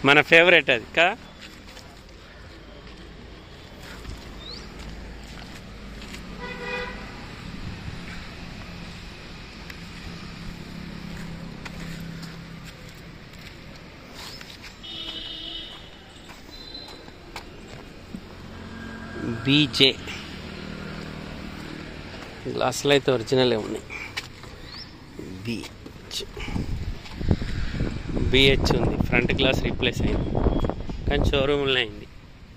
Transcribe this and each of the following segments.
మన ఫేవరెట్ అది కదా బీజే గ్లాసులు అయితే ఒరిజినలే ఉన్నాయి బీచ్ బిహెచ్ ఉంది ఫ్రంట్ గ్లాస్ రీప్లేస్ అయింది కానీ షోరూమ్లో అయింది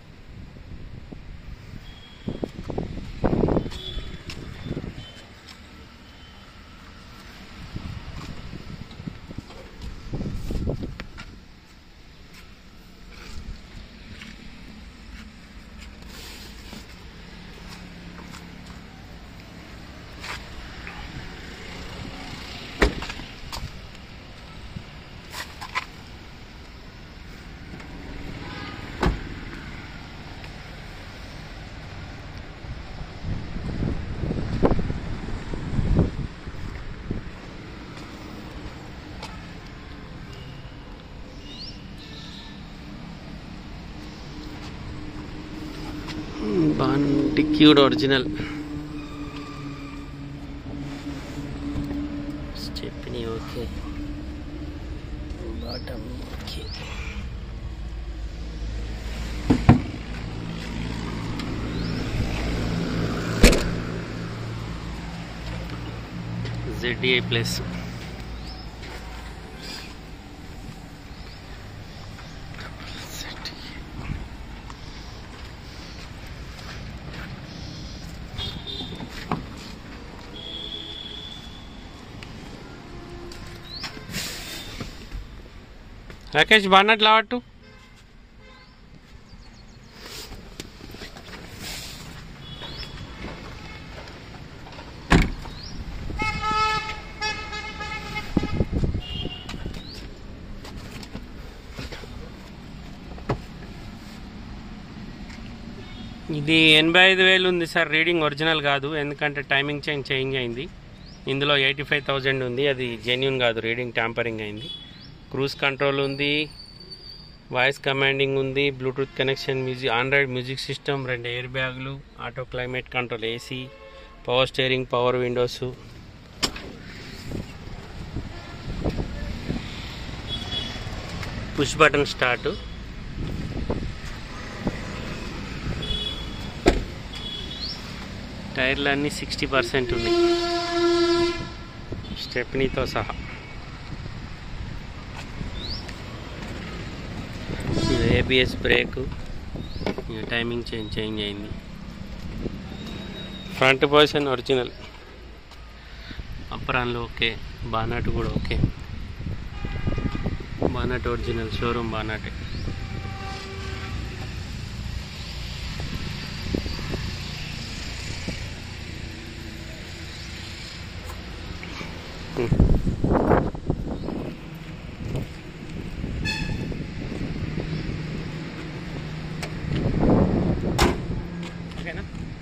బండి క్యూడ్ original stepney okay bottom okay ZDI plus Rakesh బాగున్నట్లు లావట్టు ఇది ఎనభై ఐదు వేలు ఉంది సార్ రీడింగ్ ఒరిజినల్ కాదు ఎందుకంటే టైమింగ్ చేంజ్ చేంజ్ అయింది ఇందులో ఎయిటీ ఫైవ్ థౌజండ్ ఉంది అది జెన్యున్ కాదు రీడింగ్ ట్యాంపరింగ్ అయింది క్రూజ్ కంట్రోల్ ఉంది వాయిస్ కమాండింగ్ ఉంది Bluetooth connection music Android music system రెండు ఎయిర్ బ్యాగులు auto climate control AC power steering power windows push button start టైర్లు అన్నీ సిక్స్టీ పర్సెంట్ ఉన్నాయి స్టెప్నీతో సహా ABS brake timing change change అయింది ఫ్రంట్ పొజిషన్ ఒరిజినల్ అప్పరాన్లో ఓకే బానట్ కూడా ఓకే బానట్ ఒరిజినల్ షోరూమ్ బానటే ఓకేనా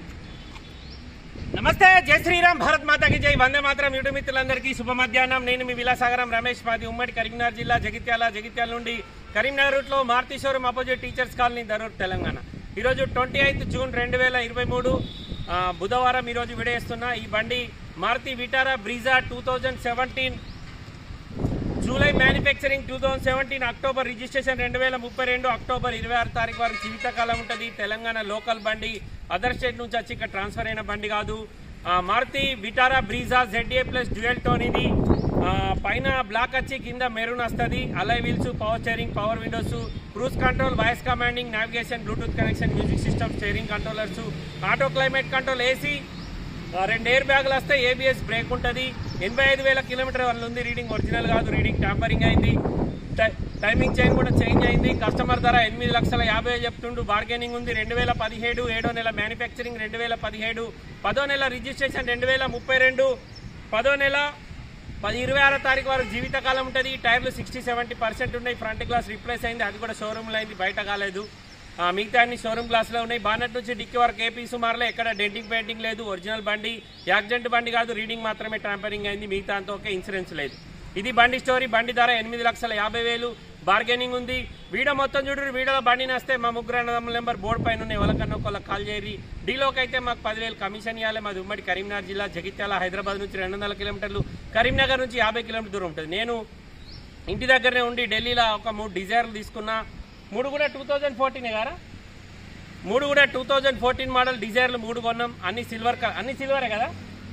నమస్తే జై శ్రీరామ్ భారత్ మాతాకి జై వందే మాత్రం యూట్యూబ్ మిత్రులందరికీ శుభ మధ్యాహ్నం నేను మీ విలాసాగరం రమేష్ మాది ఉమ్మడి కరీంనగర్ జిల్లా జగిత్యాల జగిత్యాల నుండి కరీంనగర్ రూట్లో Maruti showroom opposite teachers colony Darur Telangana ఈరోజు ట్వంటీ ఎయిత్ జూన్ రెండు వేల ఇరవై మూడు బుధవారం ఈరోజు విడేస్తున్న ఈ బండి Maruti Vitara Brezza two thousand seventeen July manufacturing two thousand seventeen October registration రెండు వేల ముప్పై రెండు అక్టోబర్ ఇరవై ఆరు తారీఖు వరకు జీవితకాలం ఉంటుంది తెలంగాణ లోకల్ బండి అదర్ స్టేట్ నుంచి వచ్చి ఇక్కడ ట్రాన్స్ఫర్ అయిన బండి కాదు ఆ, Maruti Vitara Brezza ZA plus dual tone ఇది ఆ, పైన బ్లాక్ వచ్చి కింద మెరూన్ వస్తుంది alloy wheels power steering power windows cruise control voice commanding navigation Bluetooth connection music system steering controllers auto climate control AC ఆ, రెండు ఎయిర్ బ్యాగులు వస్తే ఏబిఎస్ బ్రేక్ ఉంటుంది ఎనభై ఐదు వేల కిలోమీటర్ వల్ల ఉంది రీడింగ్ ఒరిజినల్ కాదు రీడింగ్ ట్యాంపరింగ్ అయింది టై- టైమింగ్ చైన్ కూడా చేంజ్ అయింది కస్టమర్ ధర ఎనిమిది లక్షల యాభై వేలు చెప్తుండు బార్గెనింగ్ ఉంది రెండు వేల పదిహేడు ఏడో నెల మ్యానుఫ్యాక్చరింగ్ రెండు వేల పదిహేడు పదో నెల రిజిస్ట్రేషన్ రెండు వేల ముప్పై రెండు పదో నెల పది ఇరవై ఆరో తారీఖు వరకు జీవితకాలం ఉంటుంది టైర్లు సిక్స్టీ సెవెంటీ పర్సెంట్ ఉన్నాయి ఫ్రంట్ గ్లాస్ రీప్లేస్ అయింది అది కూడా షోరూమ్లో అయింది బయట కాలేదు ఆ, మిగతా అన్ని షోరూమ్ గ్లాస్లో ఉన్నాయి బానట్ నుంచి డిక్కి వరకు ఏపీ సుమారులో ఎక్కడ డెంటింగ్ పెయింటింగ్ లేదు ఒరిజినల్ బండి యాక్సిడెంట్ బండి కాదు రీడింగ్ మాత్రమే ట్యాంపరింగ్ అయింది మిగతా అంతా ఓకే ఇన్సూరెన్స్ లేదు ఇది బండి స్టోరీ బండి ధర ఎనిమిది లక్షల యాభై వేలు బార్గెనింగ్ ఉంది వీడియో మొత్తం చూడరు వీడియోలో బండి వస్తే మా ముగ్గురు అన్నదమ్ముల నెంబర్ బోర్డు పైన ఉన్నాయి ఎవరికన్నా ఒకళ్ళకి కాల్ చేయరి డీలోకి అయితే మాకు పదివేలు కమిషన్ ఇవ్వాలి మాది ఉమ్మడి కరీంనగర్ జిల్లా జగిత్యాల హైదరాబాద్ నుంచి రెండు వందల కిలోమీటర్లు కరీంనగర్ నుంచి యాభై కిలోమీటర్ దూరం ఉంటుంది నేను ఇంటి దగ్గరనే ఉండి ఢిల్లీలో ఒక మూడు డిజైర్లు తీసుకున్నా మూడు కూడా టూ థౌజండ్ ఫోర్టీనే కదా మూడు కూడా టూ థౌజండ్ ఫోర్టీన్ మోడల్ డిజైర్లు మూడు కొన్నాం అన్ని సిల్వర్ కలర్ అన్ని సిల్వరే కదా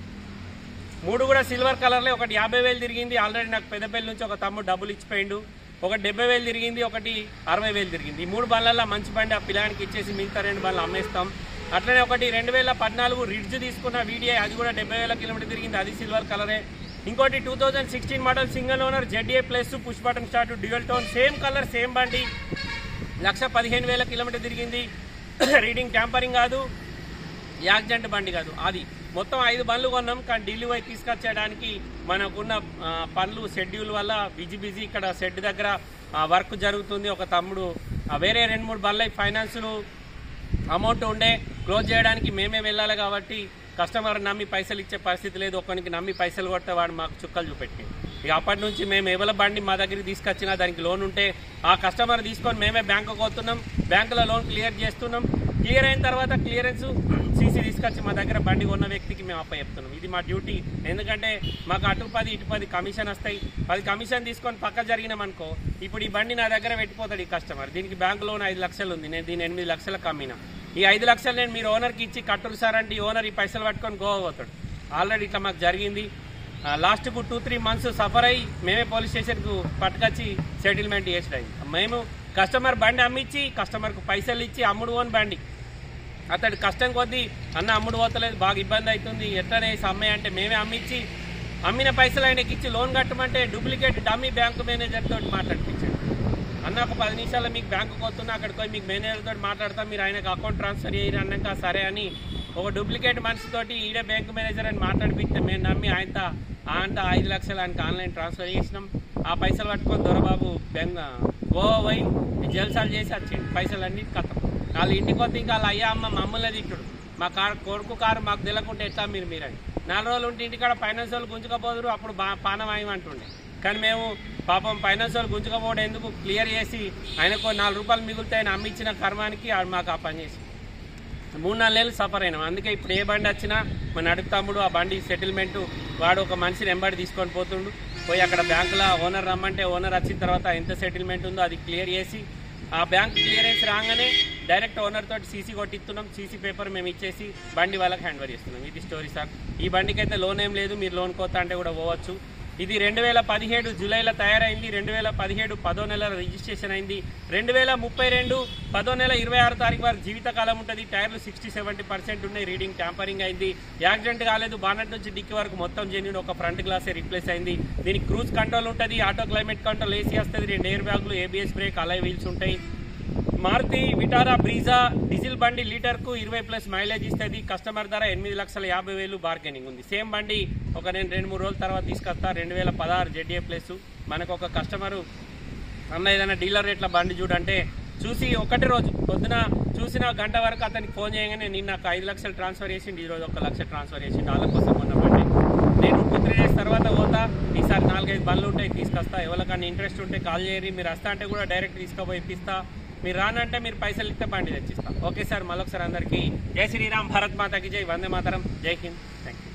మూడు కూడా సిల్వర్ కలర్లే ఒకటి యాభై వేలు తిరిగింది ఆల్రెడీ నాకు పెద్దపల్లి నుంచి ఒక తమ్ముడు డబ్బులు ఇచ్చిపోయిండు ఒకటి డెబ్బై వేలు తిరిగింది ఒకటి అరవై వేలు తిరిగింది ఈ మూడు బండ్లలో మంచి బండి ఆ పిల్లానికి ఇచ్చేసి మిగతా రెండు బండ్లు అమ్మేస్తాం అట్లనే ఒకటి రెండు వేల పద్నాలుగు రిడ్జ్ తీసుకున్న వీడియో అది కూడా డెబ్బై వేల కిలోమీటర్ తిరిగింది అది సిల్వర్ కలరే ఇంకోటి two thousand sixteen model single owner ZA plus push button start dual tone same colour same బండి లక్ష పదిహేను వేల కిలోమీటర్ తిరిగింది రీడింగ్ ట్యాంపరింగ్ కాదు యాక్సిడెంట్ బండి కాదు అది మొత్తం ఐదు బండ్లు కొన్నాం కానీ ఢిల్లీ పోయి తీసుకొచ్చేయడానికి మనకున్న ఆ, పనులు షెడ్యూల్ వల్ల బిజీ బిజీ ఇక్కడ షెడ్ దగ్గర వర్క్ జరుగుతుంది ఒక తమ్ముడు ఆ, వేరే రెండు మూడు బండ్ల ఫైనాన్సులు అమౌంట్ ఉండే క్లోజ్ చేయడానికి మేమే వెళ్ళాలి కాబట్టి కస్టమర్ నమ్మి పైసలు ఇచ్చే పరిస్థితి లేదు ఒకరికి నమ్మి పైసలు కొడితే వాడు మాకు చుక్కలు చూపెట్టి ఇక అప్పటి నుంచి మేము ఎవరి బండి మా దగ్గరికి తీసుకొచ్చినా దానికి లోన్ ఉంటే ఆ కస్టమర్ తీసుకొని మేమే బ్యాంకుకు పోతున్నాం బ్యాంకులో లోన్ క్లియర్ చేస్తున్నాం క్లియర్ అయిన తర్వాత క్లియరెన్స్ సీసీ తీసుకొచ్చి మా దగ్గర బండి కొన్న వ్యక్తికి మేము అప్ప చెప్తున్నాం ఇది మా డ్యూటీ ఎందుకంటే మాకు అటు పది ఇటు పది కమిషన్ వస్తాయి పది కమిషన్ తీసుకొని పక్క జరిగినామనుకో ఇప్పుడు ఈ బండి నా దగ్గర పెట్టిపోతాడు ఈ కస్టమర్ దీనికి బ్యాంక్ లోన్ ఐదు లక్షలు ఉంది నేను దీని ఎనిమిది లక్షలకు అమ్మినా ఈ ఐదు లక్షలు నేను మీరు ఓనర్కి ఇచ్చి కట్టురు సార్ అంటే ఈ ఓనర్ ఈ పైసలు పట్టుకొని గోవా పోతాడు ఆల్రెడీ ఇట్లా మాకు జరిగింది లాస్ట్కు టూ త్రీ మంత్స్ సఫర్ అయ్యి మేమే పోలీస్ స్టేషన్కు పట్టుకొచ్చి సెటిల్మెంట్ చేసినాయి మేము కస్టమర్ బండి అమ్మిచ్చి కస్టమర్కు పైసలు ఇచ్చి అమ్ముడు ఓన్ బండి అతడు కష్టం కొద్దీ అన్న అమ్ముడు పోతలేదు బాగా ఇబ్బంది అవుతుంది ఎట్లనే అమ్మాయి అంటే మేమే అమ్మిచ్చి అమ్మిన పైసలు ఆయనకి ఇచ్చి లోన్ కట్టమంటే డూప్లికేట్ డమ్మీ బ్యాంకు మేనేజర్ తోటి మాట్లాడిపించాడు అన్న ఒక పది నిమిషాల్లో మీకు బ్యాంకు పోతున్నా అక్కడికి పోయి మీకు మేనేజర్ తోటి మాట్లాడతా మీరు ఆయనకు అకౌంట్ ట్రాన్స్ఫర్ చేయరు అన్నాక సరే అని ఒక డూప్లికేట్ మనిషితోటి ఈడే బ్యాంకు మేనేజర్ అని మాట్లాడిపిస్తే మేము నమ్మి ఆయనతో ఆయనతో ఐదు లక్షలు ఆయనకి ఆన్లైన్ ట్రాన్స్ఫర్ చేసినాం ఆ పైసలు పట్టుకొని దొరబాబు బెంగ గోవా పోయి జల్సాలు చేసి వచ్చేయండి పైసలు అన్ని కథం వాళ్ళు ఇంటికి వస్తే ఇంకా వాళ్ళ అయ్యా అమ్మ మమ్మల్ని తిట్టుడు మా కారు కొడుకు కారు మాకు తెలియకుంటే ఎట్లా మీరు మీరని నాలుగు రోజులు ఉంటే ఇంటికాడ ఫైనాన్స్ వాళ్ళు గుంజుకపోదురు అప్పుడు బా పానం అంటుండే కానీ మేము పాపం ఫైనాన్స్ వాళ్ళు గుంజుకపోవడం ఎందుకు క్లియర్ చేసి ఆయనకు నాలుగు రూపాయలు మిగులుతాయని అమ్మిచ్చిన కర్మానికి ఆడు మాకు ఆ పని చేసి మూడు నాలుగు నెలలు సఫర్ అయినాం అందుకే ఇప్పుడు ఏ బండి వచ్చినా మన అడుగు తమ్ముడు ఆ బండి సెటిల్మెంట్ వాడు ఒక మనిషిని ఎంబడి తీసుకొని పోతుండు పోయి అక్కడ బ్యాంకులో ఓనర్ రమ్మంటే ఓనర్ వచ్చిన తర్వాత ఎంత సెటిల్మెంట్ ఉందో అది క్లియర్ చేసి ఆ బ్యాంక్ క్లియరెన్స్ రాగానే డైరెక్ట్ ఓనర్ తోటి సీసీ కొట్టిస్తున్నాం సీసీ పేపర్ మేము ఇచ్చేసి బండి వాళ్ళకి హ్యాండ్ ఓవర్ చేస్తున్నాం ఇది స్టోరీ సార్ ఈ బండికి అయితే లోన్ ఏం లేదు మీరు లోన్ కోత అంటే కూడా పోవచ్చు ఇది రెండు వేల పదిహేడు జూలైలో తయారైంది రెండు వేల పదిహేడు పదో నెల రిజిస్ట్రేషన్ అయింది రెండు వేల ముప్పై రెండు పదో నెల ఇరవై ఆరు తారీఖు వరకు జీవితకాలం ఉంటుంది టైర్లు సిక్స్టీ సెవెంటీ పర్సెంట్ ఉన్నాయి రీడింగ్ ట్యాంపరింగ్ అయింది యాక్సిడెంట్ కాలేదు బానట్ నుంచి డిక్కి వరకు మొత్తం జెన్యున్ ఒక ఫ్రంట్ గ్లాసే రీప్లేస్ అయింది దీనికి క్రూజ్ కంట్రోల్ ఉంటుంది ఆటో క్లైమేట్ కంట్రోల్ ఏసీ వస్తుంది రెండు ఎయిర్ బ్యాగులు ఏబిఎస్ బ్రేక్ అలై వీల్స్ ఉంటాయి మారుతి విటారా బ్రీజా డీజిల్ బండి లీటర్ కు ఇరవై ప్లస్ మైలేజ్ ఇస్తుంది కస్టమర్ ధర ఎనిమిది లక్షల యాభై వేలు బార్గెనింగ్ ఉంది సేమ్ బండి ఒక నేను రెండు మూడు రోజుల తర్వాత తీసుకొస్తా రెండు వేల పదహారు జెడ్ఏ ప్లస్ మనకు ఒక కస్టమరు అన్న ఏదైనా డీలర్ రేట్ల బండి చూడంటే చూసి ఒకటి రోజు పొద్దున చూసిన గంట వరకు అతనికి ఫోన్ చేయగానే నేను నాకు ఐదు లక్షలు ట్రాన్స్ఫర్ చేసిండు ఈ రోజు ఒక లక్ష ట్రాన్స్ఫర్ చేసిండు వాళ్ళ కోసం ఉన్న బండి నేను టూ త్రీ డేస్ తర్వాత పోతా ఈసారి నాలుగైదు బండ్లు ఉంటాయి తీసుకొస్తా ఎవరికన్నా ఇంట్రెస్ట్ ఉంటే కాల్ చేయరి మీరు వస్తా అంటే కూడా డైరెక్ట్ తీసుకుపోయి ఇప్పిస్తా మీరు రానంటే మీరు పైసలు ఇస్తే బండి తెచ్చిస్తా ఓకే సార్ మళ్ళొకసారి అందరికీ జై శ్రీరామ్ భారత్ మాతాకి జై వందే మాతరం జై హింద్ థ్యాంక్ యూ